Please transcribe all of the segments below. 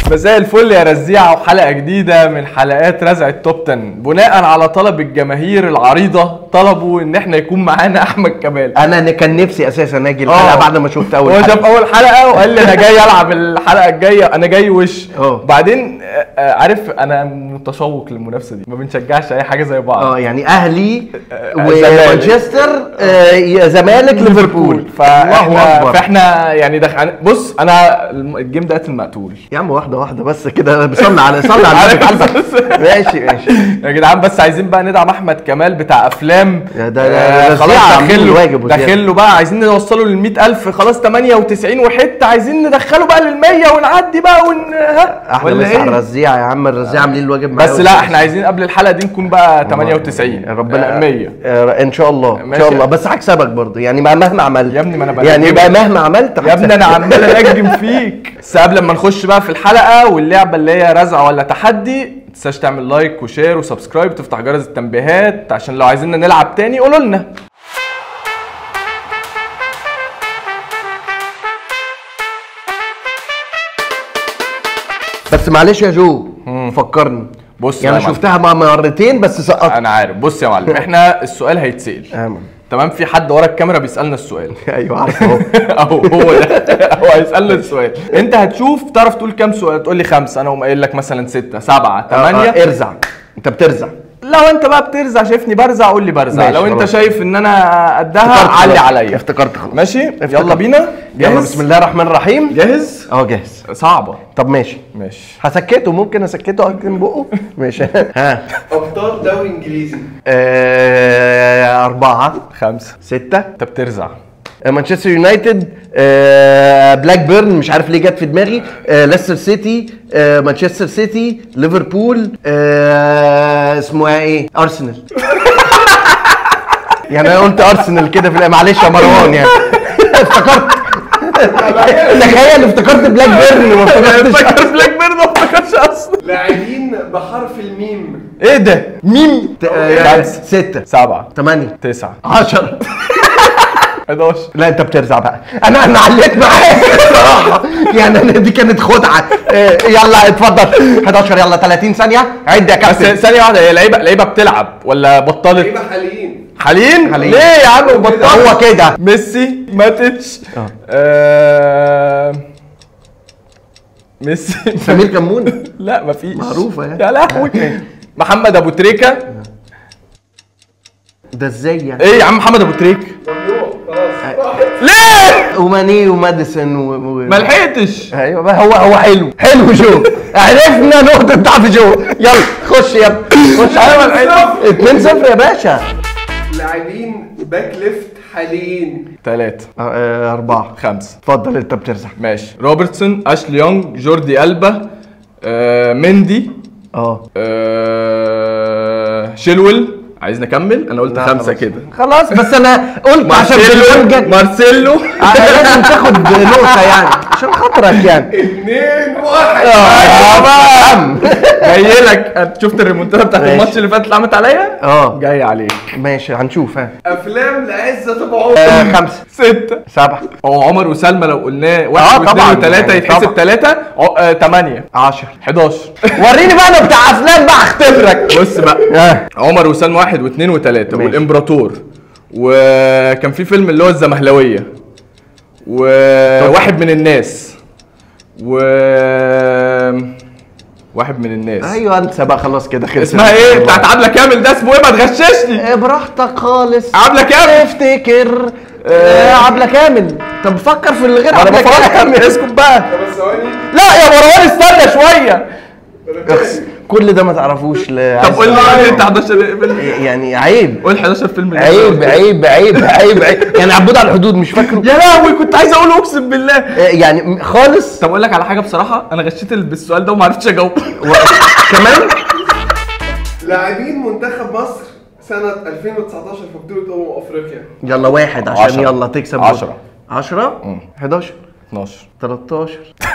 مساء الفل يا رزيعة وحلقة جديدة من حلقات رزع التوب 10 بناء على طلب الجماهير العريضة طلبوا ان احنا يكون معانا احمد كمال انا كان نفسي اساسا اجي الحلقه آه. بعد ما شفت اول هو حلقه شاف اول حلقة وقال لي انا جاي العب الحلقة الجاية انا جاي وش اه. بعدين آه، آه، عارف انا متشوق للمنافسة دي ما بنشجعش اي حاجة زي بعض اه يعني اهلي زمالك. ومانشستر آه، يا زمالك ليفربول الله فاحنا اكبر فاحنا يعني دخل بص انا الم- الجيم ده قتل مقتول يا عم واحده واحده بس كده بصلي على صلي على النبي عارف. قلبك ماشي ماشي يا جدعان بس عايزين بقى ندعم احمد كمال بتاع افلام يا ده- آه، ده خلاص زيعة عاملين داخل له الواجب وزيادة. داخل له بقى عايزين نوصله لل 100000 خلاص 98 وحته عايزين ندخله بقى لل 100 ونعدي بقى ون ها احنا بس على الرزيعه يا عم الرزيعه عاملين الواجب معايا بس لا احنا عايزين قبل الحلقه دي نكون بقى 98 ربنا آه، 100 آه، ان شاء الله ان ماشي. شاء الله بس هكسبك برضه يعني ما- مهما عملت يا ابني ما أنا يعني بنجم. بقى مهما عملت يا ابني انا هكسبك. عمال انجم فيك بس قبل ما نخش بقى في الحلقه واللعبه اللي هي رزع ولا تحدي ما تنساش تعمل لايك وشير وسبسكرايب وتفتح جرس التنبيهات عشان لو عايزيننا نلعب تاني قولوا لنا بس معلش يا جو فكرني بص يعني يا معلم. شفتها مع مرتين بس سقطت انا عارف بص يا معلم احنا السؤال هيتسال آمن. تمام في حد ورا الكاميرا بيسالنا السؤال ايوه عارف اهو اهو هو ده هو هيسالنا السؤال انت هتشوف تعرف تقول كام سؤال تقول لي خمسه انا اقوم قايل لك مثلا سته سبعه ثمانيه آه، ارزع انت بترزع لو انت بقى بترزع شايفني برزع قول لي برزع ماشي، لو انت خلاص. شايف ان انا قدها افتكرت علي خلاص. عليا افتكرت خلاص ماشي افتكرت. يلا بينا يلا جاهز بسم الله الرحمن الرحيم جاهز اه جاهز صعبه طب ماشي ماشي هسكته ممكن اسكته اكتم بقه ماشي ها ابطال دوري انجليزي آه، أربعة خمسه ستة انت بترزع آه، مانشستر يونايتد آه، بلاك بيرن مش عارف ليه جت في دماغي آه، ليستر سيتي آه، مانشستر سيتي ليفربول آه، اسمها ايه ارسنال يعني انا قلت ارسنال كده في الآ- معلش يا مروان يعني افتكرت تخيل افتكرت بلاك بيرن وما افتكرتش فاكر بلاك بيرد ما افتكرش اصلا لاعبين بحرف الميم ايه ده ميم آه، خمسه ستة سبعه ثمانية تسعه عشرة 11 لا انت بترزع بقى انا انا عليت معاك بصراحه يعني أنا دي كانت خدعه إيه، يلا اتفضل 11 يلا 30 ثانيه عد يا بس كابتن ثانيه واحده هي لعيبه لعيبه بتلعب ولا بطلت لعيبه حاليين حاليا حاليا. ليه يا عم وبطلت هو كده ميسي ماتيتش اه. آه... ميسي سمير كمون لا مفيش معروفة يعني. يا لهوي محمد ابو تريكه ده ازاي يعني ايه يا عم محمد ابو تريكه ممنوع خلاص راحت ليه وماني وماديسون و... و... ما لحقتش ايوه بقى هو هو حلو حلو جو عرفنا نقطه ضعف جو يلا خش يلا خش أيوة، الحلو. 2 0 يا باشا لاعبين باك ليفت حاليين ثلاثة آه، آه، أربعة خمسة اتفضل أنت بترزع ماشي روبرتسون اشلي يونج جوردي البا آه... مندي اه آه... شيلويل عايز نكمل انا قلت لا، خمسة خلاص. كده خلاص بس أنا قلت عشان مارسيلو بالونجا مارسيلو آه، لازم تاخد نقطة يعني عشان خاطرك يعني اثنين واحد يا بقى جاي لك شفت الريمونتادا بتاعت ماشي. الماتش اللي فات اللي عملت عليا؟ اه جاي عليك ماشي هنشوف ها افلام لعزة ابو عمر آه، خمسة ستة سبعة هو عمر وسلمى لو قلناه آه، واحد واثنين طبعاً، وثلاثة يعني يتحسب طبعاً. ثلاثة ثمانية عشرة 11 وريني بقى انا بتاع افلام بقى اختبرك بص بقى آه. عمر وسلمى واحد واثنين وثلاثة ماشي. والامبراطور وكان في فيلم اللي هو الزمهلوية وواحد من الناس و واحد من الناس ايوه انسى بقى خلاص كده خلص اسمها ايه بتاعت عبلة كامل ده اسمه ايه ما تغششني آه، براحتك خالص عبلة كامل افتكر آه، عبلة كامل طب فكر في اللي غير انا عبلة بفكر كامل اسكت بقى خمس ثواني لا يا مروان استنى شويه اخس، كل ده ما تعرفوش ل- طب قول لي قول لي انت 11 فيلم يعني عيب قول 11 فيلم اللي عيب أنت عيب عيب عيب عيب يعني عبود على الحدود مش فاكره قلته. يا لهوي كنت عايز اقوله اقسم بالله آه، يعني م- خالص طب اقول لك على حاجه بصراحه انا غشيت ال- بالسؤال ده وما عرفتش اجاوب و... كمان لاعبين منتخب مصر سنة 2019 في بطولة أمم أفريقيا يلا واحد عشان عشرة. يلا تكسب عشرة. 10 11 12 13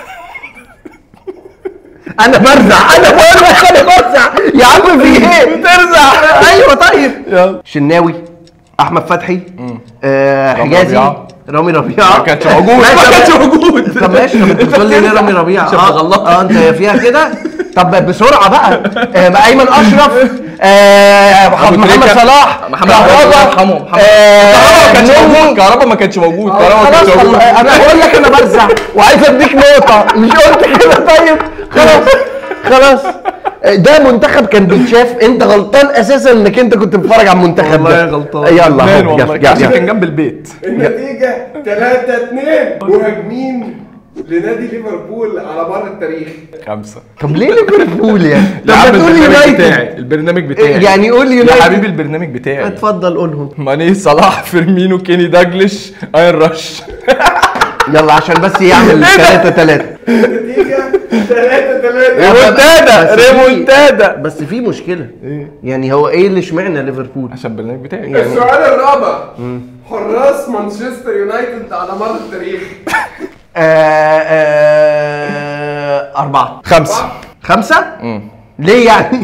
انا برزع انا بقول لك انا برزع يا عم في ايه بترزع ايوه طيب يلا شناوي احمد فتحي آه رامي حجازي ربيعة. رامي ربيعه ما كانش موجود ما ماشي، كانش طب- موجود طب ماشي طب انت بتقول لي ليه رامي ربيعه عشان اه بغلطك. اه انت فيها كده طب بسرعه بقى آه بقى ايمن اشرف آه أبو محمد تريكة. صلاح محمد كهربا، الله يرحمه محمد آه، كهربا ما كانش نني. موجود كهربا ما كانش موجود كهربا ما خلاص كانش موجود والله، انا بقول لك انا برزع وعايز اديك نقطه مش قلت كده طيب خلاص خلاص ده منتخب كان بيتشاف انت غلطان اساسا انك انت كنت بتتفرج على المنتخب والله ده غلطان يلا ندمان هو، والله يلا، عشان يلا. كان جنب البيت النتيجة 3 2 مهاجمين لنادي ليفربول على مر التاريخ خمسة طب ليه ليفربول يعني؟ طب يا ما عم تقول البرنامج يونايتد بتاعي البرنامج بتاعي يعني قول يا يونايتد حبيبي البرنامج بتاعي اتفضل قولهم ماني صلاح فيرمينو كيني داجلش اين رش يلا عشان بس يعمل 3 3 النتيجة 3 3 ريمونتادا بس في- ريمونتادا بس في مشكله يعني هو ايه اللي اشمعنى ليفربول؟ عشان البرنامج بتاعي السؤال الرابع حراس مانشستر يونايتد على مر التاريخ آه آه أربعة خمسة خمسة؟ ليه يعني؟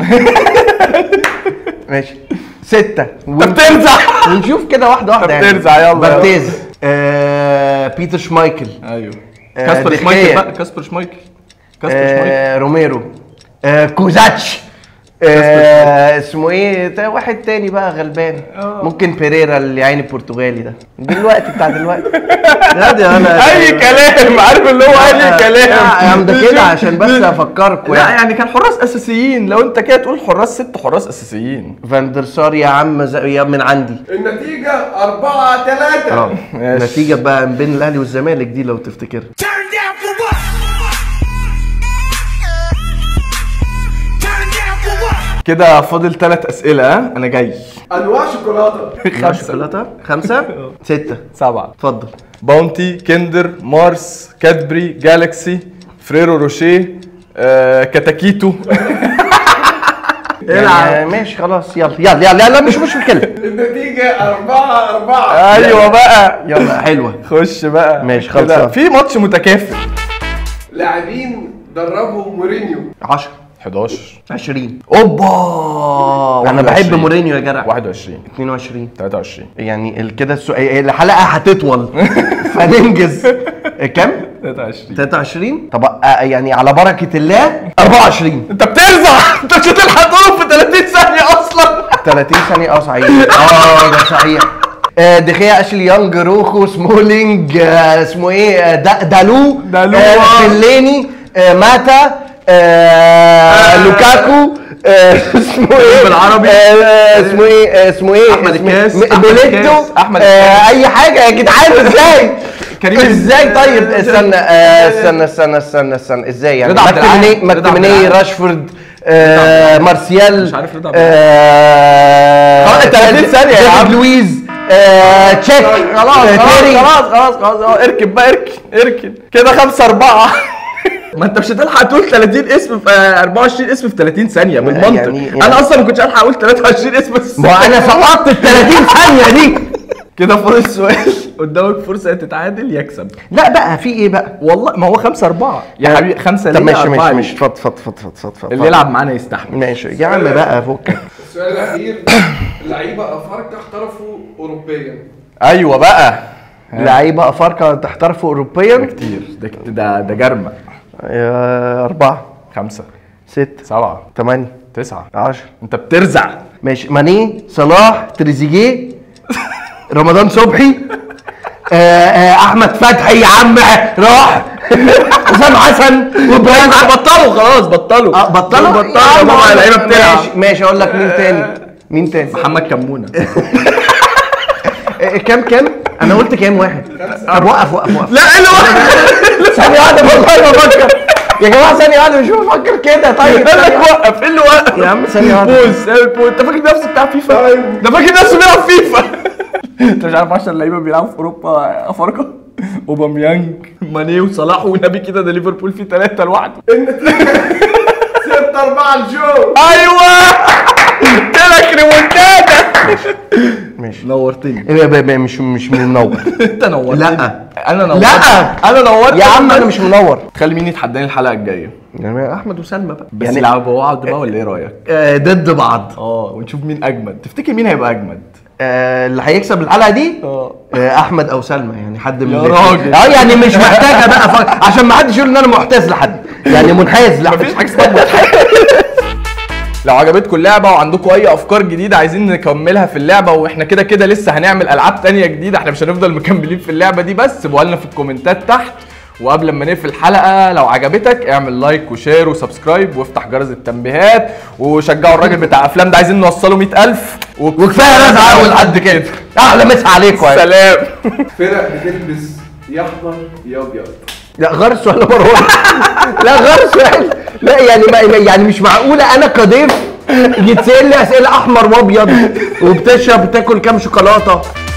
ماشي ستة انت بترزع ونشوف كده واحدة واحدة طب يعني ترزع، يلا، بارتيز آه بيتر شمايكل ايوه آه، كاسبر دخية. شمايكل بقى كاسبر شمايكل كاسبر شمايكل آه روميرو آه كوزاتش آه اسمه ايه ده واحد تاني بقى غلبان ممكن بيريرا اللي عين البرتغالي ده دلوقتي بتاع دلوقتي لا ده انا اي كلام عارف اللي هو اي كلام لا يا عم ده كده عشان بس افكركم لا يعني يعني كان حراس اساسيين لو انت كده تقول حراس ست حراس اساسيين فاندر سار يا عم ز- يا من عندي النتيجة 4 3 ماشي. نتيجة بقى بين الاهلي والزمالك دي لو تفتكر Turn down for what? Turn down for what? كده فاضل ثلاث اسئله ها؟ انا جاي أنواع شوكولاتة خمسه شوكولاتة خمسة ستة سبعه اتفضل باونتي كندر مارس كادبري جالكسي فريرو روشيه آه، كتاكيتو يعني ماشي خلاص يلا يلا يلا يلا مش مش مشكلة النتيجة 4 4 ايوه بقى يلا حلوة خش بقى ماشي، كده خلصان. في ماتش متكافئ لاعبين دربهم مورينيو 10 11 20 اوبا انا بحب مورينيو يا جدع 21 22 23 يعني ال- كده السؤال الحلقة هتطول فننجز كام؟ 23 23 طب آه، يعني على بركة الله 24 انت بترزع انت مش هتلحق تقول في 30 ثانيه اصلا 30 ثانية اه صحيح اه ده صحيح آه، دخيا اشلي يانج روخو سمولينج آه، اسمه ايه آه، دا- دالو دالو، آه، آه. فيليني آه، ماتا آه، لوكاكو آه، اسمه ايه بالعربي. آه، اسمه ايه آه، اسمه ايه أحمد اسمه- الكاس، م- أحمد بوليتو الكاس، أحمد آه، اي حاجة يا جدعان ازاي كريم ازاي طيب استنى آه، استنى استنى استنى استنى ازاي يعني رضا عبد العال. ماكتوميني رضا عبد ماكتوميني العال. راشفورد آه، مارسيال مش عارف رضا عبد آه، خلاص، 30 ثانية يا ديفيد عم. لويز آه، تشيك خلاص آه، خلاص تيري. خلاص خلاص خلاص اه، اركب بقى اركن اركن كده 5 4 ما انت مش هتلحق تقول 30 اسم في آه، 24 اسم في 30 ثانيه بالمنطق يعني- يعني- انا اصلا ما كنتش هلحق اقول 23 اسم بس ما هو انا سقطت ال 30 ثانية دي كده فاضل سؤال قدامك فرصه تتعادل يكسب لا بقى في ايه بقى؟ والله ما هو 5 4 يا حبيبي 5 طب ليه ماشي 4 ماشي ماشي اتفضل اتفضل اتفضل اتفضل اتفضل اللي يلعب معانا يستحمل ماشي يا عم بقى فكك السؤال الأخير لعيبة أفارقة احترفوا أوروبيا ايوه بقى لعيبة افارقة تحترفوا اوروبيا كتير ده ده ده جرمه آه، أربعة خمسة ستة سبعة ثمانية تسعة عشرة انت بترزع ماشي ماني صلاح تريزيجيه رمضان صبحي آه آه احمد فتحي يا عم راح حسام حسن وابراهيم عبد بطلوا خلاص بطلوا اه بطلوا بطلوا يا يا عم ماما أقول لك- اللعيبه بتلعب ماشي ماشي اقول لك مين تاني مين تاني محمد كمونه آه، كام كام انا قلت كام واحد طب وقف وقف وقف لا اللي هو ثانية واحدة والله بفكر يا جماعة ثانية واحدة مش بفكر كده طيب قال لك ثانية واحدة. وقف ايه اللي وقف يا عم ثانية واحدة بوز اعمل بوز انت فاكر نفسك بتاع فيفا ده فاكر نفسه بيلعب فيفا انت مش عارف 10 لعيبه بيلعبوا في اوروبا افارقه اوباميانج ماني وصلاح ونبي كده ده ليفربول فيه ثلاثه لوحده النتيجة 6 4 الجو ايوه قلت لك ريمونتادا ماشي نورتني إيه ب- ب- مش مش منور انت نورتني لا. انا نورت لا. انا نورت يا عم انا مش منور تخلي مين يتحداني الحلقه الجايه يعني احمد وسلمى بقى بس يعني يلعبوا بعض بقى ولا ايه رايك آه، ضد بعض اه ونشوف مين اجمد تفتكر مين هيبقى اجمد آه اللي هيكسب الحلقه دي اه آه احمد او سلمى يعني حد من يا الاتنين. راجل. اه يعني مش محتاجه بقى ف... عشان ما حدش يقول ان انا محتاز لحد يعني منحاز لا مفيش حاجه اسمها مضحك. لو عجبتكم اللعبه وعندكم اي افكار جديده عايزين نكملها في اللعبه واحنا كده كده لسه هنعمل العاب تانية جديده احنا مش هنفضل مكملين في اللعبه دي بس سيبوها لنا في الكومنتات تحت وقبل ما نقفل الحلقه لو عجبتك اعمل لايك وشير وسبسكرايب وافتح جرس التنبيهات وشجعوا الراجل بتاع افلام ده عايزين نوصله 100000 وكفايه رزعه اول حد كده احلى مسا عليكم يعني. سلام فرق بتلبس يا احمر يا ابيض لا غرس ولا مروان لا غرس ولا لا يعني ما يعني مش معقوله انا كضيف يتسال لي اسئله احمر وابيض وبتشرب بتاكل كام شوكولاته